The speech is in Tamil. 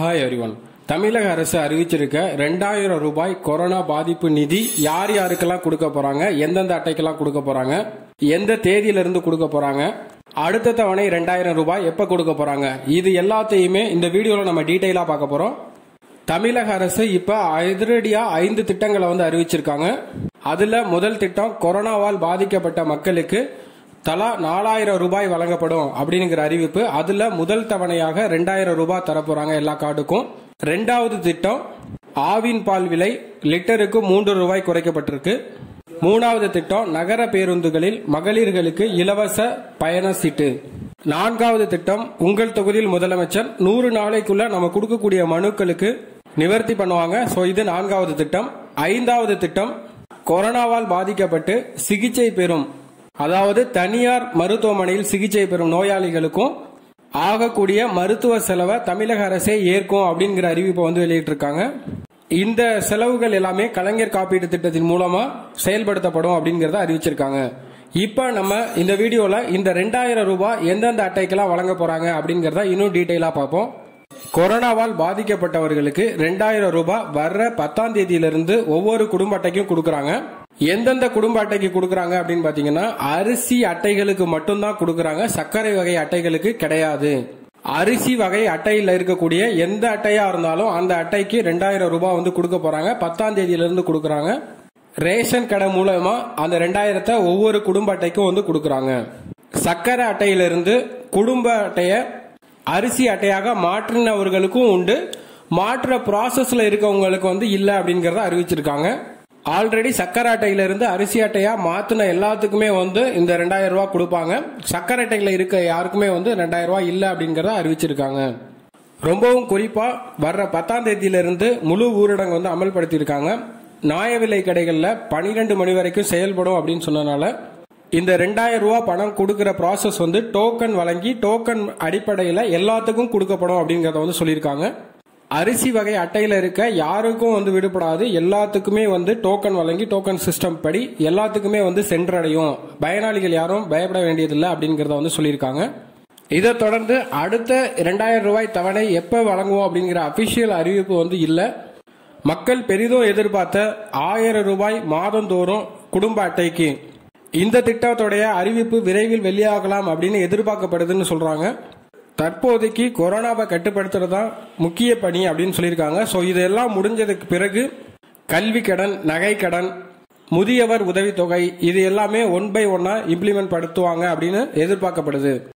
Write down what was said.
ஹாய் எவ்ரிவன் தமிழக அரசு அறிவிச்சிருக்க ரெண்டாயிரம் ரூபாய் கொரோனா பாதிப்பு நிதி யார் யாருக்கெல்லாம் கொடுக்க போறாங்க எந்தெந்த அட்டைக்கெல்லாம் கொடுக்க போறாங்க எந்த தேதியில இருந்து கொடுக்க போறாங்க அடுத்த தவணை ரெண்டாயிரம் ரூபாய் எப்ப கொடுக்க போறாங்க இது எல்லாத்தையுமே இந்த வீடியோல நம்ம டீட்டெயிலா பார்க்க போறோம் தமிழக அரசு இப்ப அதிரடியா ஐந்து திட்டங்களை வந்து அறிவிச்சிருக்காங்க அதுல முதல் திட்டம் கொரோனாவால் பாதிக்கப்பட்ட மக்களுக்கு தலா நாலாயிரம் ரூபாய் வழங்கப்படும் அப்படிங்கிற அறிவிப்பு அதுல முதல் தவணையாக ரெண்டாயிரம் ரூபாய் தரப்போறாங்க எல்லா கார்டுக்கும் ரெண்டாவது திட்டம் ஆவின் பால் விலை லிட்டருக்கு மூன்று ரூபாய் குறைக்கப்பட்டிருக்கு மூணாவது திட்டம் நகர பேருந்துகளில் மகளிர்களுக்கு இலவச பயண சீட்டு நான்காவது திட்டம் உங்கள் தொகுதியில் முதலமைச்சர் நூறு நாளைக்குள்ள நம்ம கொடுக்கக்கூடிய மனுக்களுக்கு நிவர்த்தி பண்ணுவாங்க சோ இது நான்காவது திட்டம் ஐந்தாவது திட்டம் கொரோனாவால் பாதிக்கப்பட்டு சிகிச்சை பெறும் அதாவது தனியார் மருத்துவமனையில் சிகிச்சை பெறும் நோயாளிகளுக்கும் ஆகக்கூடிய மருத்துவ செலவை தமிழக அரசே ஏற்கும் அப்படிங்கிற அறிவிப்பை வந்து வெளியிட்டிருக்காங்க இந்த செலவுகள் எல்லாமே கலைஞர் காப்பீட்டு திட்டத்தின் மூலமா செயல்படுத்தப்படும் அப்படிங்கறத அறிவிச்சிருக்காங்க இப்ப நம்ம இந்த வீடியோல இந்த ரெண்டாயிரம் ரூபாய் எந்தெந்த அட்டைக்கெல்லாம் வழங்க போறாங்க அப்படிங்கறத இன்னும் டீட்டெயிலா பார்ப்போம் கொரோனாவால் பாதிக்கப்பட்டவர்களுக்கு ரெண்டாயிரம் ரூபாய் வர்ற பத்தாம் தேதியிலிருந்து ஒவ்வொரு குடும்ப அட்டைக்கும் கொடுக்கறாங்க எந்தெந்த குடும்ப அட்டைக்கு கொடுக்கறாங்க அப்படின்னு பாத்தீங்கன்னா அரிசி அட்டைகளுக்கு மட்டும்தான் கொடுக்கறாங்க சர்க்கரை வகை அட்டைகளுக்கு கிடையாது அரிசி வகை அட்டையில் இருக்கக்கூடிய எந்த அட்டையா இருந்தாலும் அந்த அட்டைக்கு ரெண்டாயிரம் ரூபாய் வந்து கொடுக்க போறாங்க பத்தாம் தேதியிலிருந்து கொடுக்கறாங்க ரேஷன் கடை மூலமா அந்த ரெண்டாயிரத்தை ஒவ்வொரு குடும்ப அட்டைக்கும் வந்து கொடுக்கறாங்க சர்க்கரை அட்டையிலிருந்து குடும்ப அட்டைய அரிசி அட்டையாக மாற்றினவர்களுக்கும் உண்டு மாற்ற ப்ராசஸ்ல இருக்கவங்களுக்கு வந்து இல்ல அப்படிங்கறத அறிவிச்சிருக்காங்க ஆல்ரெடி சக்கரை அட்டையில இருந்து அரிசி அட்டையா மாத்தின எல்லாத்துக்குமே வந்து இந்த ரெண்டாயிரம் ரூபாய் கொடுப்பாங்க சக்கரை அட்டையில இருக்க யாருக்குமே வந்து ரெண்டாயிரம் ரூபாய் இல்ல அப்படிங்கறத அறிவிச்சிருக்காங்க ரொம்பவும் குறிப்பா வர்ற பத்தாம் தேதியில இருந்து முழு ஊரடங்கு வந்து அமல்படுத்தியிருக்காங்க நியாய விலை கடைகள்ல பனிரெண்டு மணி வரைக்கும் செயல்படும் அப்படின்னு சொன்னனால இந்த ரெண்டாயிரம் ரூபாய் பணம் கொடுக்கிற ப்ராசஸ் வந்து டோக்கன் வழங்கி டோக்கன் அடிப்படையில் எல்லாத்துக்கும் கொடுக்கப்படும் அப்படிங்கறத வந்து சொல்லியிருக்காங்க அரிசி வகை அட்டையில இருக்க யாருக்கும் வந்து விடுபடாது எல்லாத்துக்குமே வந்து டோக்கன் வழங்கி டோக்கன் சிஸ்டம் படி எல்லாத்துக்குமே வந்து சென்றடையும் பயனாளிகள் யாரும் பயப்பட வேண்டியதில்லை அப்படிங்கறத வந்து சொல்லியிருக்காங்க இதை தொடர்ந்து அடுத்த இரண்டாயிரம் ரூபாய் தவணை எப்ப வழங்குவோம் அப்படிங்கிற அபிஷியல் அறிவிப்பு வந்து இல்ல மக்கள் பெரிதும் எதிர்பார்த்த ஆயிரம் ரூபாய் மாதந்தோறும் குடும்ப அட்டைக்கு இந்த திட்டத்துடைய அறிவிப்பு விரைவில் வெளியாகலாம் அப்படின்னு எதிர்பார்க்கப்படுதுன்னு சொல்றாங்க தற்போதைக்கு கொரோனாவை கட்டுப்படுத்துறது தான் முக்கிய பணி அப்படின்னு சொல்லியிருக்காங்க ஸோ இதெல்லாம் முடிஞ்சதுக்கு பிறகு கல்வி கடன் நகை கடன் முதியவர் உதவித்தொகை இது எல்லாமே ஒன் பை ஒன்னா இம்ப்ளிமெண்ட் படுத்துவாங்க அப்படின்னு எதிர்பார்க்கப்படுது